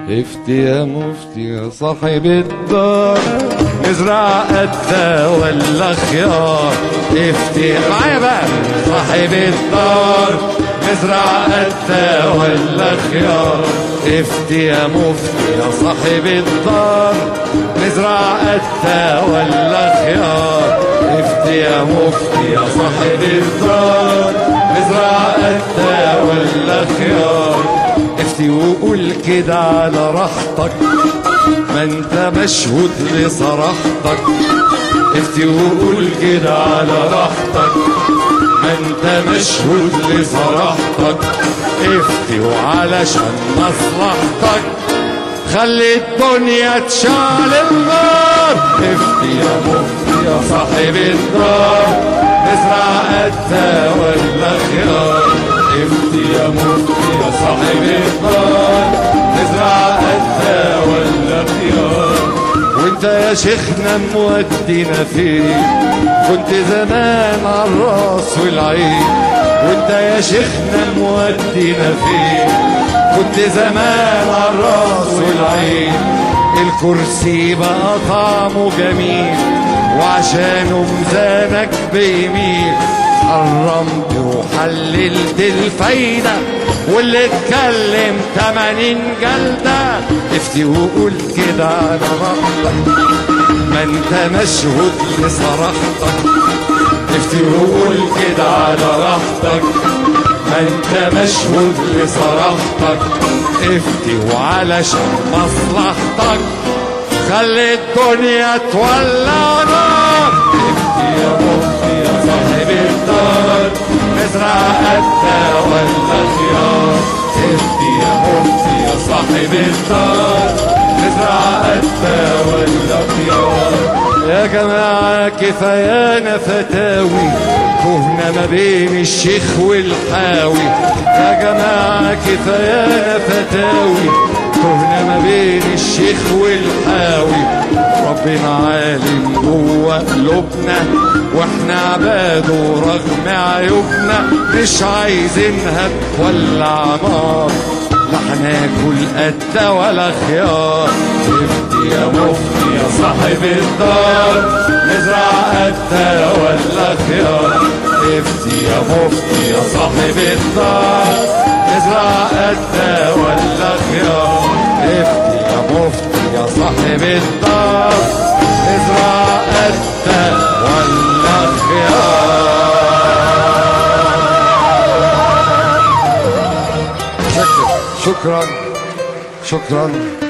افتي يا مفتي يا صاحب الدار نزرع قدة ولا خيار افتي معايا بقى صاحب الدار نزرع قدة ولا خيار افتي يا مفتي يا صاحب الدار نزرع قدة ولا خيار افتي يا مفتي يا صاحب الدار نزرع قدة ولا خيار افتي وقول كده على راحتك ما انت مشهود لصراحتك افتي وقول كده على راحتك ما انت مشهود لصراحتك افتي وعلشان مصلحتك خلي الدنيا تشعل النار افتي يا مفتي يا صاحب الدار نزرع قدة ولا خيار افتي يا مفتي يا صاحب الدار نزرع قدة ولا خيار وانت يا شيخنا مودينا فين كنت زمان على الراس والعين وانت يا شيخنا مودينا فين كنت زمان على الراس والعين الكرسي بقى طعمه جميل وعشانه ميزانك بيميل حرمت وحللت الفايدة واللي اتكلم تمانين جلدة افتي وقول كده على راحتك ما انت مشهود لصراحتك افتي وقول كده على راحتك ما انت مشهود لصراحتك افتي وعلشان مصلحتك خلي الدنيا تولع نار افتي يا مفتي يا صاحب الدار نزرع قدة ولا خيار افتي يا مفتي يا صاحب الدار نزرع قدة ولا خيار يا جماعة كفايانا فتاوي كهنا ما بين الشيخ والحاوي يا جماعة كفايانا فتاوي كهنا ما بين الشيخ والحاوي ربنا عالم جوه قلوبنا واحنا عباده رغم عيوبنا مش عايزينها تولع نار لا هناكل قدة ولا خيار افتي يا مفتي يا صاحب الدار نزرع قدة ولا خيار افتي يا مفتي يا صاحب الدار نزرع قدة ولا خيار افتي يا مفتي يا صاحب الدار نزرع قدة ولا خيار شكرا شكرا